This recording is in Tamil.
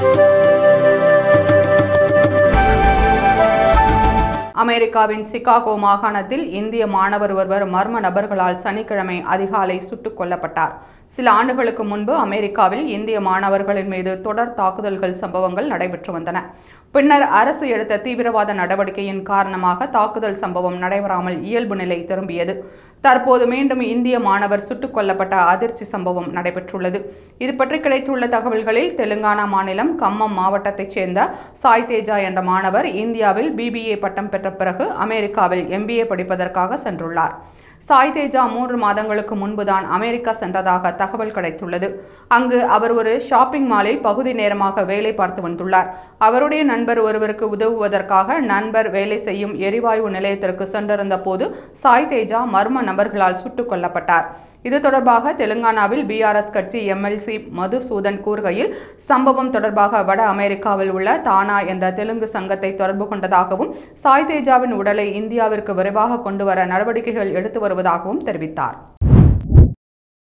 அமெரிக்காவின் சிகாகோ மாகாணத்தில் இந்திய மாணவர் ஒருவர் மர்ம நபர்களால் சனிக்கிழமை அதிகாலை சுட்டுக் கொல்லப்பட்டார் சில ஆண்டுகளுக்கு முன்பு அமெரிக்காவில் இந்திய மாணவர்களின் மீது தொடர் தாக்குதல்கள் சம்பவங்கள் நடைபெற்று வந்தன பின்னர் அரசு எடுத்த தீவிரவாத நடவடிக்கையின் காரணமாக தாக்குதல் சம்பவம் நடைபெறாமல் இயல்பு நிலை திரும்பியது தற்போது மீண்டும் இந்திய மாணவர் சுட்டுக் கொல்லப்பட்ட அதிர்ச்சி சம்பவம் நடைபெற்றுள்ளது இது பற்றி கிடைத்துள்ள தகவல்களில் தெலுங்கானா மாநிலம் கம்மம் மாவட்டத்தைச் சேர்ந்த சாய் தேஜா என்ற மாணவர் இந்தியாவில் பிபிஏ பட்டம் பெற்ற பிறகு அமெரிக்காவில் எம்பிஏ படிப்பதற்காக சென்றுள்ளார் சாய் தேஜா மூன்று மாதங்களுக்கு முன்புதான் அமெரிக்கா சென்றதாக தகவல் கிடைத்துள்ளது அங்கு அவர் ஒரு ஷாப்பிங் மாலில் பகுதி நேரமாக வேலை பார்த்து வந்துள்ளார் அவருடைய நண்பர் ஒருவருக்கு உதவுவதற்காக நண்பர் வேலை செய்யும் எரிவாயு நிலையத்திற்கு சென்றிருந்த போது சாய் தேஜா மர்ம நபர்களால் சுட்டுக் கொல்லப்பட்டார் இது தொடர்பாக தெலுங்கானாவில் பிஆர்எஸ் கட்சி எம்எல்சி மதுசூதன் கூறுகையில் சம்பவம் தொடர்பாக வட அமெரிக்காவில் உள்ள தானா என்ற தெலுங்கு சங்கத்தை தொடர்பு கொண்டதாகவும் சாய் தேஜாவின் உடலை இந்தியாவிற்கு விரைவாக கொண்டு வர நடவடிக்கைகள் எடுத்து வருவதாகவும் தெரிவித்தார்